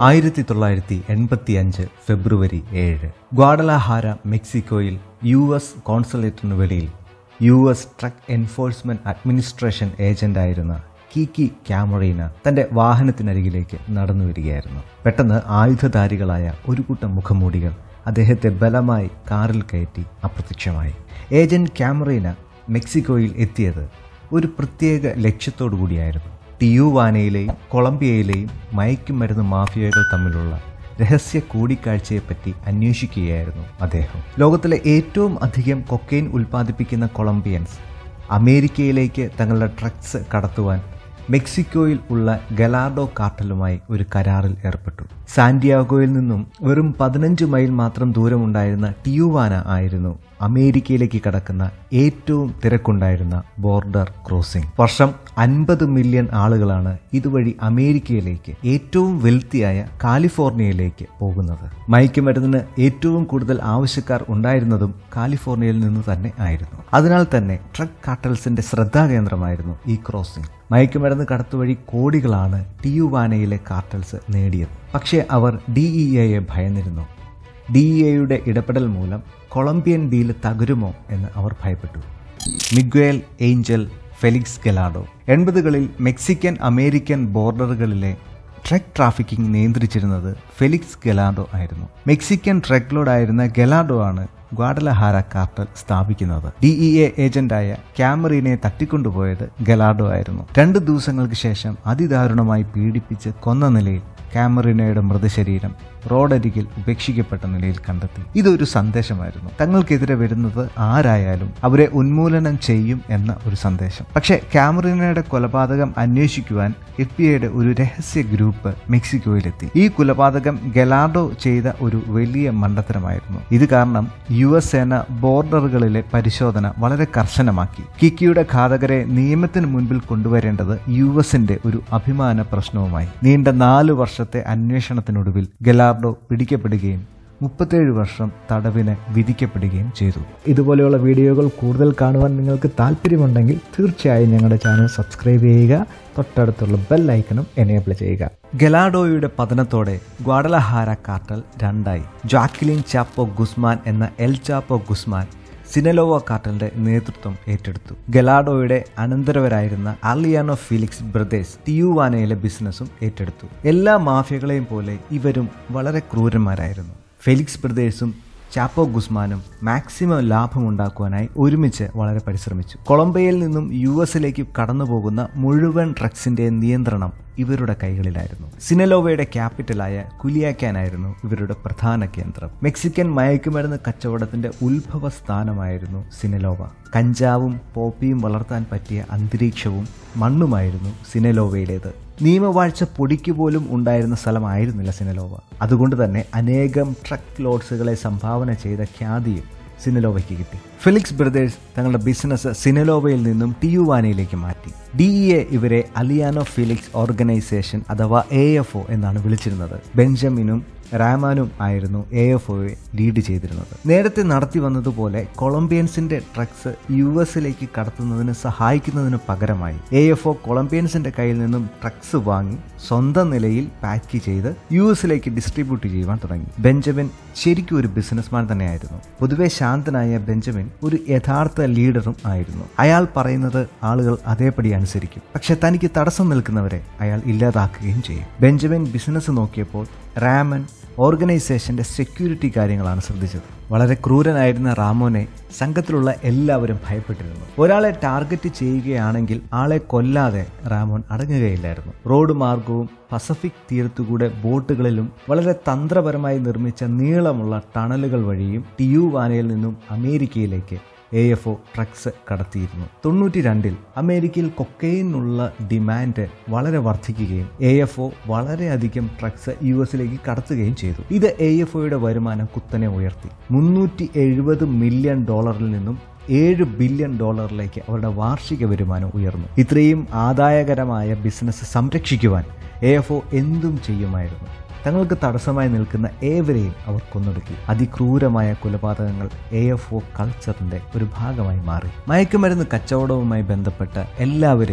ആയിരത്തി തൊള്ളായിരത്തി എൺപത്തി അഞ്ച് ഫെബ്രുവരി ഏഴ് ഗ്വാഡലഹാര മെക്സിക്കോയിൽ യു എസ് കോൺസുലേറ്റിന് വെളിയിൽ U S drug enforcement administration ഏജന്റായിരുന്ന കീക്കി ക്യാമറീന തന്റെ വാഹനത്തിനരികിലേക്ക് നടന്നു വരികയായിരുന്നു പെട്ടെന്ന് ആയുധധാരികളായ ഒരു കൂട്ടം മുഖംമൂടികൾ അദ്ദേഹത്തെ ബലമായി കാറിൽ കയറ്റി അപ്രത്യക്ഷമായി ഏജന്റ് ക്യാമറീന മെക്സിക്കോയിൽ എത്തിയത് ഒരു പ്രത്യേക ലക്ഷ്യത്തോടു കൂടിയായിരുന്നു ടിയുവാനയിലെയും കൊളംബിയയിലെയും മയക്കുമരുന്ന് മാഫിയകൾ തമ്മിലുള്ള രഹസ്യ കൂടിക്കാഴ്ചയെപ്പറ്റി അന്വേഷിക്കുകയായിരുന്നു അദ്ദേഹം ലോകത്തിലെ ഏറ്റവും അധികം കൊക്കെയിൻ ഉൽപ്പാദിപ്പിക്കുന്ന കൊളംബിയൻസ് അമേരിക്കയിലേക്ക് തങ്ങളുടെ ട്രക്സ് കടത്തുവാൻ മെക്സിക്കോയിൽ ഉള്ള ഗലാഡോ കാർട്ടലുമായി ഒരു കരാറിൽ ഏർപ്പെട്ടു സാന്റിയാഗോയിൽ നിന്നും വെറും പതിനഞ്ച് മൈൽ മാത്രം ദൂരമുണ്ടായിരുന്ന ടിയുവാന ആയിരുന്നു അമേരിക്കയിലേക്ക് കടക്കുന്ന ഏറ്റവും തിരക്കുണ്ടായിരുന്ന ബോർഡർ ക്രോസിംഗ് വർഷം അൻപത് മില്യൺ ആളുകളാണ് ഇതുവഴി അമേരിക്കയിലേക്ക് ഏറ്റവും വെൽത്തിയായ കാലിഫോർണിയയിലേക്ക് പോകുന്നത് മയക്കുമരുന്നിന് ഏറ്റവും കൂടുതൽ ആവശ്യക്കാർ ഉണ്ടായിരുന്നതും കാലിഫോർണിയയിൽ നിന്ന് തന്നെ ആയിരുന്നു അതിനാൽ തന്നെ ട്രക്ക് കാട്ടൽസിന്റെ ശ്രദ്ധാകേന്ദ്രമായിരുന്നു ഈ ക്രോസിംഗ് മയക്കുമരുന്ന് കടത്തുവഴി കോടികളാണ് ടിയുവാനയിലെ കാർട്ടൽസ് നേടിയത് പക്ഷേ അവർ ഡി ഇ എയെ ഭയന്നിരുന്നു ഡി ഇ എയുടെ ഇടപെടൽ മൂലം കൊളംബിയൻ ഡീൽ തകരുമോ എന്ന് അവർ ഭയപ്പെട്ടു മിഗ്വേൽ ഏഞ്ചൽ ഫെലിക്സ് ഗലാഡോ എൺപതുകളിൽ മെക്സിക്കൻ അമേരിക്കൻ ബോർഡറുകളിലെ ട്രക്ക് ട്രാഫിക്കിംഗ് നിയന്ത്രിച്ചിരുന്നത് ഫെലിക്സ് ഗലാഡോ ആയിരുന്നു മെക്സിക്കൻ ട്രക്ക് ലോഡായിരുന്ന ഗലാഡോ ആണ് ഗ്വാഡലഹാര കാർട്ടൽ സ്ഥാപിക്കുന്നത് ഡി ഇ എ ഏജന്റായ ക്യാമറീനെ തട്ടിക്കൊണ്ടുപോയത് ഗലാഡോ ആയിരുന്നു രണ്ട് ദിവസങ്ങൾക്ക് ശേഷം അതിദാരുണമായി പീഡിപ്പിച്ച് കൊന്ന നിലയിൽ ക്യാമറീനയുടെ മൃതശരീരം റോഡരികിൽ ഉപേക്ഷിക്കപ്പെട്ട നിലയിൽ കണ്ടെത്തി ഇതൊരു സന്ദേശമായിരുന്നു തങ്ങൾക്കെതിരെ വരുന്നത് ആരായാലും അവരെ ഉന്മൂലനം ചെയ്യും എന്ന ഒരു സന്ദേശം പക്ഷേ ക്യാമറീനയുടെ കൊലപാതകം അന്വേഷിക്കുവാൻ എഫ് ബി ഐയുടെ ഒരു രഹസ്യ ഗ്രൂപ്പ് മെക്സിക്കോയിലെത്തി ഈ കൊലപാതകം ഗലാഡോ ചെയ്ത ഒരു വലിയ മണ്ടത്തരമായിരുന്നു ഇത് കാരണം യു എസ് സേന ബോർഡറുകളിലെ പരിശോധന വളരെ കർശനമാക്കി കിക്കിയുടെ ഘാതകരെ നിയമത്തിന് മുൻപിൽ കൊണ്ടുവരേണ്ടത് യു എസിന്റെ ഒരു അഭിമാന പ്രശ്നവുമായി നീണ്ട നാല് വർഷത്തെ അന്വേഷണത്തിനൊടുവിൽ ഗലാർഡോ പിടിക്കപ്പെടുകയും മുപ്പത്തേഴ് വർഷം തടവിന് വിധിക്കപ്പെടുകയും ചെയ്തു ഇതുപോലെയുള്ള വീഡിയോകൾ കൂടുതൽ കാണുവാൻ നിങ്ങൾക്ക് താല്പര്യമുണ്ടെങ്കിൽ തീർച്ചയായും ഞങ്ങളുടെ ചാനൽ സബ്സ്ക്രൈബ് ചെയ്യുക തൊട്ടടുത്തുള്ള ബെൽ ഐക്കണും എനേബിൾ ചെയ്യുക ഗലാഡോയുടെ പതനത്തോടെ ഗ്വാഡലഹാര കാർട്ടൽ രണ്ടായി ജാക്ലിൻ ചാപ്പോ ഗുസ്മാൻ എന്ന എൽ ചാപ്പോ ഗുസ്മാൻ സിനലോവ കാർട്ടലിന്റെ നേതൃത്വം ഏറ്റെടുത്തു ഗലാഡോയുടെ അനന്തരവരായിരുന്ന അർലിയാനോ ഫിലിക്സ് ബ്രദേഴ്സ് ടിയുവാനയിലെ ബിസിനസ്സും ഏറ്റെടുത്തു എല്ലാ മാഫിയകളെയും പോലെ ഇവരും വളരെ ക്രൂരന്മാരായിരുന്നു ഫെലിക്സ് ബ്രദേഴ്സും ചാപ്പോ ഗുസ്മാനും മാക്സിമം ലാഭമുണ്ടാക്കുവാനായി ഒരുമിച്ച് വളരെ പരിശ്രമിച്ചു കൊളംബിയയിൽ നിന്നും യു എസിലേക്ക് കടന്നുപോകുന്ന മുഴുവൻ ഡ്രഗ്സിന്റെ നിയന്ത്രണം ഇവരുടെ കൈകളിലായിരുന്നു സിനലോവയുടെ ക്യാപിറ്റലായ കുലിയാക്കാനായിരുന്നു ഇവരുടെ പ്രധാന കേന്ദ്രം മെക്സിക്കൻ മയക്കുമരുന്ന് കച്ചവടത്തിന്റെ ഉത്ഭവ സ്ഥാനമായിരുന്നു സിനലോവ കഞ്ചാവും പോപ്പിയും വളർത്താൻ പറ്റിയ അന്തരീക്ഷവും മണ്ണുമായിരുന്നു സിനലോവയിലേത് നിയമവാഴ്ച പൊടിക്ക് പോലും ഉണ്ടായിരുന്ന സ്ഥലമായിരുന്നില്ല സിനലോവ അതുകൊണ്ട് തന്നെ അനേകം ട്രക്ക് ലോഡ്സുകളെ സംഭാവന ചെയ്ത ഖ്യാതിയും സിനലോവയ്ക്ക് കിട്ടി ഫിലിക്സ് ബ്രദേഴ്സ് തങ്ങളുടെ ബിസിനസ് സിനലോവയിൽ നിന്നും ടിയുവാനയിലേക്ക് മാറ്റി ഡി ഇ എ ഇവരെ അലിയാനോ ഫിലിക്സ് ഓർഗനൈസേഷൻ അഥവാ എ എഫ് ഒ എന്നാണ് വിളിച്ചിരുന്നത് ബെഞ്ചമിനും റാമാനും ആയിരുന്നു എ എഫ് ഒയെ ലീഡ് ചെയ്തിരുന്നത് നേരത്തെ നടത്തി വന്നതുപോലെ കൊളംബിയൻസിന്റെ ട്രക്സ് യു എസിലേക്ക് കടത്തുന്നതിന് സഹായിക്കുന്നതിന് പകരമായി എ എഫ് ഒ കൊളംബിയൻസിന്റെ കയ്യിൽ നിന്നും ട്രക്സ് വാങ്ങി സ്വന്തം നിലയിൽ പാക്ക് ചെയ്ത് യു എസിലേക്ക് ഡിസ്ട്രിബ്യൂട്ട് ചെയ്യുവാൻ തുടങ്ങി ബെഞ്ചമിൻ ശരിക്കും ഒരു ബിസിനസ്മാൻ തന്നെയായിരുന്നു പൊതുവെ ശാന്തനായ ബെഞ്ചമിൻ ഒരു യഥാർത്ഥ ലീഡറും ആയിരുന്നു അയാൾ പറയുന്നത് ആളുകൾ അതേപടി അനുസരിക്കും പക്ഷെ തനിക്ക് തടസ്സം നിൽക്കുന്നവരെ അയാൾ ഇല്ലാതാക്കുകയും ചെയ്യും ബെഞ്ചമിൻ ബിസിനസ് നോക്കിയപ്പോൾ റാമൻ ഓർഗനൈസേഷന്റെ സെക്യൂരിറ്റി കാര്യങ്ങളാണ് ശ്രദ്ധിച്ചത് വളരെ ക്രൂരനായിരുന്ന റാമോനെ സംഘത്തിലുള്ള എല്ലാവരും ഭയപ്പെട്ടിരുന്നു ഒരാളെ ടാർഗറ്റ് ചെയ്യുകയാണെങ്കിൽ ആളെ കൊല്ലാതെ റാമോൻ അടങ്ങുകയില്ലായിരുന്നു റോഡ് മാർഗവും പസഫിക് തീരത്തുകൂടെ ബോട്ടുകളിലും വളരെ തന്ത്രപരമായി നിർമ്മിച്ച നീളമുള്ള ടണലുകൾ വഴിയും ടിയുവാനയിൽ നിന്നും അമേരിക്കയിലേക്ക് എ എഫ് ഒ ട്രക്സ് കടത്തിയിരുന്നു തൊണ്ണൂറ്റി രണ്ടിൽ അമേരിക്കയിൽ കൊക്കൈനുള്ള ഡിമാൻഡ് വളരെ വർദ്ധിക്കുകയും എ എഫ് ഒ വളരെയധികം ട്രക്സ് യു എസിലേക്ക് കടത്തുകയും ചെയ്തു ഇത് എ എഫ് ഒയുടെ വരുമാനം കുത്തനെ ഉയർത്തി മുന്നൂറ്റി എഴുപത് മില്യൺ ഡോളറിൽ നിന്നും ഏഴ് ബില്യൺ ഡോളറിലേക്ക് അവരുടെ വാർഷിക വരുമാനം ഉയർന്നു ഇത്രയും ആദായകരമായ ബിസിനസ് സംരക്ഷിക്കുവാൻ എ എഫ് ഒ എന്തും ചെയ്യുമായിരുന്നു തങ്ങൾക്ക് തടസ്സമായി നിൽക്കുന്ന ഏവരെയും അവർ കൊന്നൊടുക്കി അതിക്രൂരമായ കൊലപാതകങ്ങൾ എ എഫ് ഒ കൾച്ചറിന്റെ ഒരു ഭാഗമായി മാറി മയക്കുമരുന്ന് കച്ചവടവുമായി ബന്ധപ്പെട്ട എല്ലാവരെയും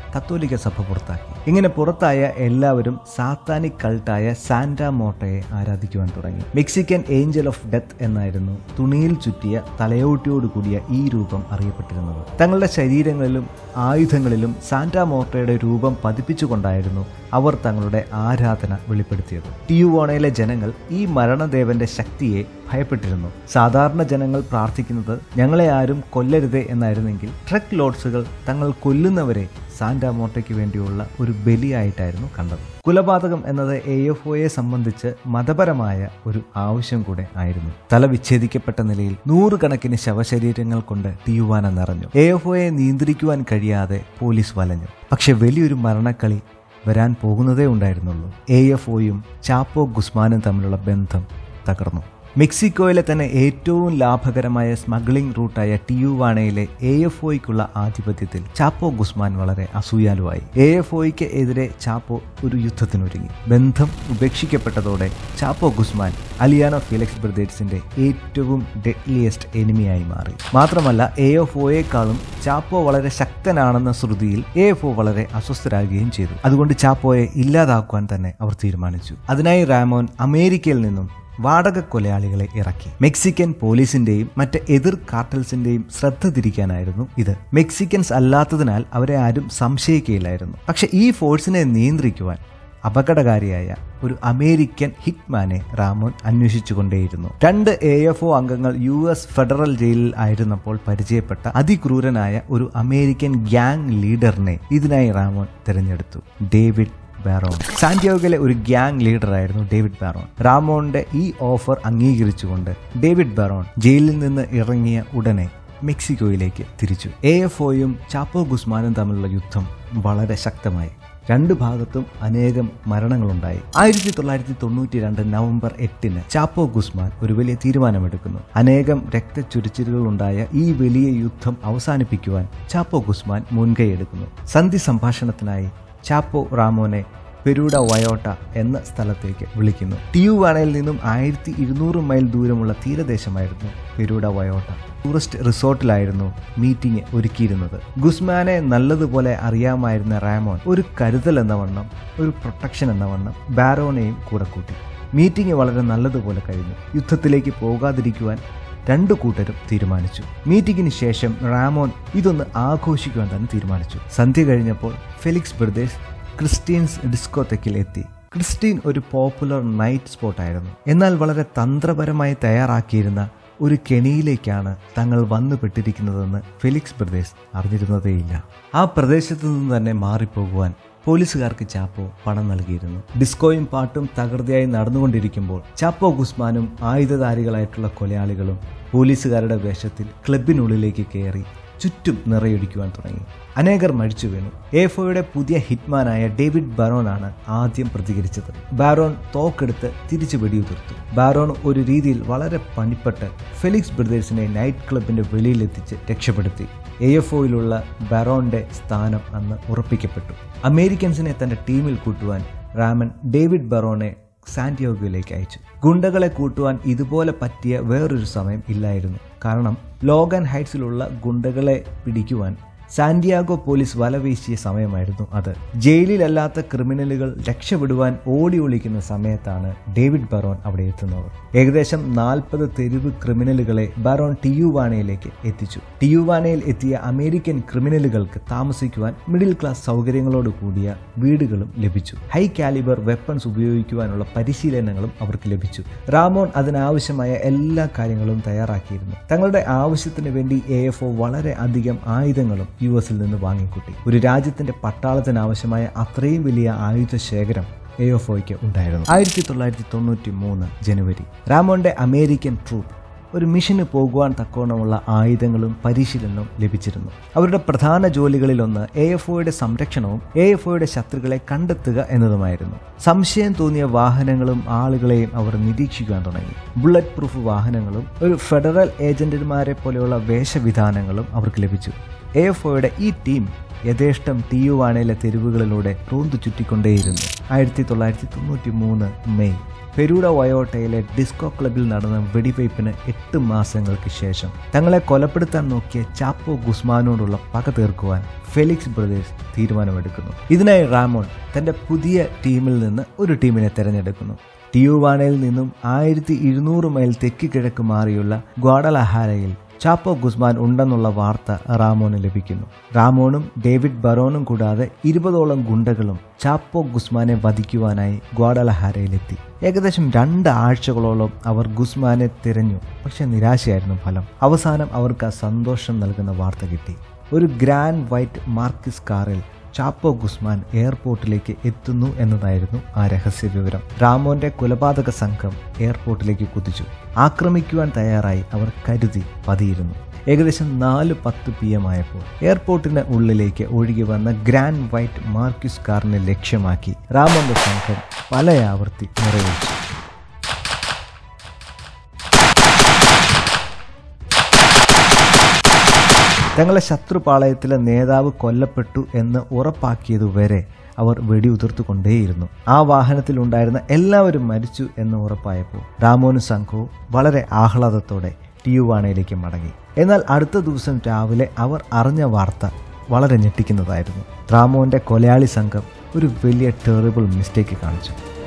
കത്തോലിക്ക സഭ പുറത്താക്കി ഇങ്ങനെ പുറത്തായ എല്ലാവരും സാത്താനിക് കൾട്ടായ സാന്റാ മോട്ടയെ ആരാധിക്കുവാൻ തുടങ്ങി മെക്സിക്കൻ ഏഞ്ചൽ ഓഫ് ഡെത്ത് എന്നായിരുന്നു തുണിയിൽ ചുറ്റിയ തലയോട്ടിയോട് കൂടിയ ഈ രൂപം അറിയപ്പെട്ടിരുന്നത് തങ്ങളുടെ ശരീരങ്ങളിലും ആയുധങ്ങളിലും സാന്റാ മോർട്ടയുടെ രൂപം പതിപ്പിച്ചുകൊണ്ടായിരുന്നു അവർ തങ്ങളുടെ ആരാധന വെളിപ്പെടുത്തിയത് ടിയുവോണയിലെ ജനങ്ങൾ ഈ മരണദേവന്റെ ശക്തിയെ ഭയപ്പെട്ടിരുന്നു സാധാരണ ജനങ്ങൾ പ്രാർത്ഥിക്കുന്നത് ഞങ്ങളെ ആരും കൊല്ലരുതേ എന്നായിരുന്നെങ്കിൽ ട്രക്ക് ലോഡ്സുകൾ തങ്ങൾ കൊല്ലുന്നവരെ സാന്റാമോട്ടയ്ക്ക് വേണ്ടിയുള്ള ഒരു ബലിയായിട്ടായിരുന്നു കണ്ടത് കുലപാതകം എന്നത് എ എഫ് ഒയെ സംബന്ധിച്ച് മതപരമായ ഒരു ആവശ്യം കൂടെ ആയിരുന്നു തല വിച്ഛേദിക്കപ്പെട്ട നിലയിൽ നൂറുകണക്കിന് ശവശരീരങ്ങൾ കൊണ്ട് ടിയുവാന നിറഞ്ഞു എ എഫ് ഒയെ നിയന്ത്രിക്കുവാൻ കഴിയാതെ പോലീസ് വലഞ്ഞു പക്ഷെ വലിയൊരു മരണക്കളി വരാൻ പോകുന്നതേ ഉണ്ടായിരുന്നുള്ളൂ എ എഫ് ഒയും ചാപ്പോ ഗുസ്മാനും തമ്മിലുള്ള ബന്ധം തകർന്നു മെക്സിക്കോയിലെ തന്നെ ഏറ്റവും ലാഭകരമായ സ്മഗ്ലിംഗ് റൂട്ടായ ടിയുവാണയിലെ എ എഫ് ഒയ്ക്കുള്ള ആധിപത്യത്തിൽ ചാപ്പോ ഗുസ്മാൻ വളരെ അസൂയാലുവായി എ എഫ് ഒയ്ക്ക് എതിരെ ചാപ്പോ ഒരു യുദ്ധത്തിനൊരുങ്ങി ബന്ധം ഉപേക്ഷിക്കപ്പെട്ടതോടെ ചാപ്പോ ഗുസ്മാൻ അലിയാനോ ഫിലിക്സ് ബ്രദേഴ്സിന്റെ ഏറ്റവും ഡെഡ്ലിയസ്റ്റ് എനിമിയായി മാറി മാത്രമല്ല എ എഫ് ഒയേക്കാളും ചാപ്പോ വളരെ ശക്തനാണെന്ന ശ്രുതിയിൽ എ എഫ് ഒ വളരെ അസ്വസ്ഥരാകുകയും ചെയ്തു അതുകൊണ്ട് ചാപ്പോയെ ഇല്ലാതാക്കുവാൻ തന്നെ അവർ തീരുമാനിച്ചു അതിനായി റാമോൻ അമേരിക്കയിൽ നിന്നും വാടക കൊലയാളികളെ ഇറക്കി മെക്സിക്കൻ പോലീസിന്റെയും മറ്റ് എതിർ കാർട്ടൽസിന്റെയും ശ്രദ്ധ തിരിക്കാനായിരുന്നു ഇത് മെക്സിക്കൻസ് അല്ലാത്തതിനാൽ അവരെ ആരും സംശയിക്കുകയില്ലായിരുന്നു പക്ഷെ ഈ ഫോഴ്സിനെ നിയന്ത്രിക്കുവാൻ അപകടകാരിയായ ഒരു അമേരിക്കൻ ഹിറ്റ്മാനെ റാമോൻ അന്വേഷിച്ചുകൊണ്ടേയിരുന്നു രണ്ട് എ എഫ് ഒ അംഗങ്ങൾ യു എസ് ഫെഡറൽ ജയിലിൽ ആയിരുന്നപ്പോൾ പരിചയപ്പെട്ട അതിക്രൂരനായ ഒരു അമേരിക്കൻ ഗ്യാങ് ലീഡറിനെ ഇതിനായി റാമോൻ തിരഞ്ഞെടുത്തു ഡേവിഡ് ബാറോൺ സാന്റിയോഗയിലെ ഒരു ഗ്യാങ് ലീഡറായിരുന്നു ഡേവിഡ് ബാറോൺ റാമോണിന്റെ ഈ ഓഫർ അംഗീകരിച്ചുകൊണ്ട് ഡേവിഡ് ബാറോൺ ജയിലിൽ നിന്ന് ഇറങ്ങിയ ഉടനെ മെക്സിക്കോയിലേക്ക് തിരിച്ചു എ എഫ് ഒയും ചാപ്പോ ഗുസ്മാനും തമ്മിലുള്ള യുദ്ധം വളരെ ശക്തമായി രണ്ടു ഭാഗത്തും അനേകം മരണങ്ങളുണ്ടായി ആയിരത്തി തൊള്ളായിരത്തി തൊണ്ണൂറ്റി രണ്ട് നവംബർ എട്ടിന് ചാപ്പോ ഗുസ്മാൻ ഒരു വലിയ തീരുമാനമെടുക്കുന്നു അനേകം രക്തച്ചൊരിച്ചിലുകൾ ഉണ്ടായ ഈ വലിയ യുദ്ധം അവസാനിപ്പിക്കുവാൻ ചാപ്പോ ഗുസ്മാൻ മുൻകൈയെടുക്കുന്നു സന്ധി സംഭാഷണത്തിനായി ചാപ്പോ റാമോനെ പെരൂഡ വയോട്ട എന്ന സ്ഥലത്തേക്ക് വിളിക്കുന്നു ടിയുവാണയിൽ നിന്നും ആയിരത്തി ഇരുന്നൂറ് മൈൽ ദൂരമുള്ള തീരദേശമായിരുന്നു പെരൂഡ വയോട്ട ടൂറിസ്റ്റ് റിസോർട്ടിലായിരുന്നു മീറ്റിംഗ് ഒരുക്കിയിരുന്നത് ഗുസ്മാനെ നല്ലതുപോലെ അറിയാമായിരുന്ന റാമോൻ ഒരു കരുതൽ എന്ന വണ്ണം ഒരു പ്രൊട്ടക്ഷൻ എന്ന വണ്ണം ബാരോനെയും കൂടെ കൂട്ടി മീറ്റിംഗ് വളരെ നല്ലതുപോലെ കഴിഞ്ഞു യുദ്ധത്തിലേക്ക് പോകാതിരിക്കുവാൻ രണ്ടു കൂട്ടരും തീരുമാനിച്ചു മീറ്റിംഗിന് ശേഷം റാമോൻ ഇതൊന്ന് ആഘോഷിക്കുവാൻ തന്നെ തീരുമാനിച്ചു സന്ധ്യ കഴിഞ്ഞപ്പോൾ ഫെലിക്സ് ബ്രദേഴ്സ് ക്രിസ്റ്റീൻസ് ഡിസ്കോതെക്കിൽ എത്തി ക്രിസ്റ്റീൻ ഒരു പോപ്പുലർ നൈറ്റ് സ്പോട്ടായിരുന്നു എന്നാൽ വളരെ തന്ത്രപരമായി തയ്യാറാക്കിയിരുന്ന ഒരു കെണിയിലേക്കാണ് തങ്ങൾ വന്നു പെട്ടിരിക്കുന്നതെന്ന് ഫെലിക്സ് ബ്രദേഴ്സ് അറിഞ്ഞിരുന്നതേയില്ല ആ പ്രദേശത്തു നിന്ന് തന്നെ മാറിപ്പോകുവാൻ പോലീസുകാർക്ക് ചാപ്പോ പണം നൽകിയിരുന്നു ഡിസ്കോയും പാട്ടും തകൃതിയായി നടന്നുകൊണ്ടിരിക്കുമ്പോൾ ചാപ്പോ ഗുസ്മാനും ആയുധധാരികളായിട്ടുള്ള കൊലയാളികളും പോലീസുകാരുടെ വേഷത്തിൽ ക്ലബിനുള്ളിലേക്ക് കയറി ചുറ്റും നിറയൊടിക്കുവാൻ തുടങ്ങി അനേകർ മരിച്ചു വീണു എഫോയുടെ പുതിയ ഹിറ്റ്മാനായ ഡേവിഡ് ബാരോണാണ് ആദ്യം പ്രതികരിച്ചത് ബാരോൺ തോക്കെടുത്ത് തിരിച്ചു വെടിയുതിർത്തു ബാരോൺ ഒരു രീതിയിൽ വളരെ പണിപ്പെട്ട് ഫെലിക്സ് ബ്രദേഴ്സിനെ നൈറ്റ് ക്ലബിന്റെ വെളിയിലെത്തിച്ച് രക്ഷപ്പെടുത്തി എ എഫ് ഒയിലുള്ള ബാരോണിന്റെ സ്ഥാനം അന്ന് ഉറപ്പിക്കപ്പെട്ടു അമേരിക്കൻസിനെ തന്റെ ടീമിൽ കൂട്ടുവാൻ റാമൻ ഡേവിഡ് ബറോണെ സാന്റിയോഗയിലേക്ക് അയച്ചു ഗുണ്ടകളെ കൂട്ടുവാൻ ഇതുപോലെ പറ്റിയ വേറൊരു സമയം ഇല്ലായിരുന്നു കാരണം ലോഗൻ ഹൈറ്റ്സിലുള്ള ഗുണ്ടകളെ പിടിക്കുവാൻ സാന്റിയാഗോ പോലീസ് വലവീശിയ സമയമായിരുന്നു അത് ജയിലിലല്ലാത്ത ക്രിമിനലുകൾ രക്ഷപ്പെടുവാൻ ഓടി ഒളിക്കുന്ന സമയത്താണ് ഡേവിഡ് ബറോൺ അവിടെ എത്തുന്നത് ഏകദേശം നാൽപ്പത് തെരുവ് ക്രിമിനലുകളെ ബറോൺ ടിയുവാനയിലേക്ക് എത്തിച്ചു ടിയുവാനയിൽ എത്തിയ അമേരിക്കൻ ക്രിമിനലുകൾക്ക് താമസിക്കുവാൻ മിഡിൽ ക്ലാസ് സൗകര്യങ്ങളോട് കൂടിയ വീടുകളും ലഭിച്ചു ഹൈ കാലിബർ വെപ്പൺസ് ഉപയോഗിക്കുവാനുള്ള പരിശീലനങ്ങളും അവർക്ക് ലഭിച്ചു റാമോൺ അതിനാവശ്യമായ എല്ലാ കാര്യങ്ങളും തയ്യാറാക്കിയിരുന്നു തങ്ങളുടെ ആവശ്യത്തിന് വേണ്ടി എ എഫ് ഒ വളരെ അധികം ആയുധങ്ങളും യു എസിൽ നിന്ന് വാങ്ങിക്കൂട്ടി ഒരു രാജ്യത്തിന്റെ പട്ടാളത്തിന് ആവശ്യമായ അത്രയും വലിയ ആയുധ ശേഖരം എ എഫ് ഒയ്ക്ക് ഉണ്ടായിരുന്നു ആയിരത്തി തൊള്ളായിരത്തി തൊണ്ണൂറ്റി മൂന്ന് ജനുവരി റാമോന്റെ അമേരിക്കൻ ട്രൂപ്പ് ഒരു മിഷന് പോകുവാൻ തക്കോണമുള്ള ആയുധങ്ങളും പരിശീലനവും ലഭിച്ചിരുന്നു അവരുടെ പ്രധാന ജോലികളിലൊന്ന് എ എഫ് ഒയുടെ സംരക്ഷണവും എ എഫ് ഒയുടെ ശത്രുക്കളെ കണ്ടെത്തുക എന്നതുമായിരുന്നു സംശയം തോന്നിയ വാഹനങ്ങളും ആളുകളെയും അവർ നിരീക്ഷിക്കാൻ തുടങ്ങി ബുള്ളറ്റ് പ്രൂഫ് വാഹനങ്ങളും ഒരു ഫെഡറൽ ഏജന്റുമാരെ പോലെയുള്ള വേഷവിധാനങ്ങളും അവർക്ക് ലഭിച്ചു എ എഫ് ഒയുടെ ഈ ടീം യഥേഷ്ടം ടിയുവാണയിലെ തെരുവുകളിലൂടെ റോന്തു ചുറ്റിക്കൊണ്ടേയിരുന്നു ആയിരത്തി തൊള്ളായിരത്തി തൊണ്ണൂറ്റി മൂന്ന് മെയ് പെരൂഡ വയോട്ടയിലെ ഡിസ്കോ ക്ലബിൽ നടന്ന വെടിവയ്പ്പിന് എട്ട് മാസങ്ങൾക്ക് ശേഷം തങ്ങളെ കൊലപ്പെടുത്താൻ നോക്കിയ ചാപ്പോ ഗുസ്മാനോടുള്ള പക തീർക്കുവാൻ ഫെലിക്സ് ബ്രദേഴ്സ് തീരുമാനമെടുക്കുന്നു ഇതിനായി റാമോൺ തന്റെ പുതിയ ടീമിൽ നിന്ന് ഒരു ടീമിനെ തെരഞ്ഞെടുക്കുന്നു ടിയുവാനയിൽ നിന്നും ആയിരത്തി ഇരുന്നൂറ് മൈൽ തെക്ക് കിഴക്ക് മാറിയുള്ള ഗ്വാഡലഹാരയിൽ ചാപ്പോ ഗുസ്മാൻ ഉണ്ടെന്നുള്ള വാർത്ത റാമോന് ലഭിക്കുന്നു റാമോണും ഡേവിഡ് ബറോണും കൂടാതെ ഇരുപതോളം ഗുണ്ടകളും ചാപ്പോ ഗുസ്മാനെ വധിക്കുവാനായി ഗ്വാഡലഹാരയിലെത്തി ഏകദേശം രണ്ട് ആഴ്ചകളോളം അവർ ഗുസ്മാനെ തിരഞ്ഞു പക്ഷെ നിരാശയായിരുന്നു ഫലം അവസാനം അവർക്ക് ആ സന്തോഷം നൽകുന്ന വാർത്ത കിട്ടി ഒരു ഗ്രാൻഡ് വൈറ്റ് മാർക്കിസ് കാറിൽ ചാപ്പോ ഗുസ്മാൻ എയർപോർട്ടിലേക്ക് എത്തുന്നു എന്നതായിരുന്നു ആ രഹസ്യ വിവരം രാമോന്റെ കൊലപാതക സംഘം എയർപോർട്ടിലേക്ക് കുതിച്ചു ആക്രമിക്കുവാൻ തയ്യാറായി അവർ കരുതി പതിയിരുന്നു ഏകദേശം നാല് പത്ത് പി എം ആയപ്പോൾ എയർപോർട്ടിന് ഉള്ളിലേക്ക് ഒഴുകി വന്ന ഗ്രാൻഡ് വൈറ്റ് മാർക്കിസ് കാറിനെ ലക്ഷ്യമാക്കി രാമോന്റെ സംഘം പല ആവർത്തി നിറവേറ്റി തങ്ങളെ ശത്രുപാളയത്തിലെ നേതാവ് കൊല്ലപ്പെട്ടു എന്ന് ഉറപ്പാക്കിയതുവരെ അവർ വെടിയുതിർത്തുകൊണ്ടേയിരുന്നു ആ വാഹനത്തിൽ ഉണ്ടായിരുന്ന എല്ലാവരും മരിച്ചു എന്ന് ഉറപ്പായപ്പോൾ രാമോനും സംഘവും വളരെ ആഹ്ലാദത്തോടെ ടിയുവാണയിലേക്ക് മടങ്ങി എന്നാൽ അടുത്ത ദിവസം രാവിലെ അവർ അറിഞ്ഞ വാർത്ത വളരെ ഞെട്ടിക്കുന്നതായിരുന്നു റാമോന്റെ കൊലയാളി സംഘം ഒരു വലിയ ടെറിബിൾ മിസ്റ്റേക്ക് കാണിച്ചു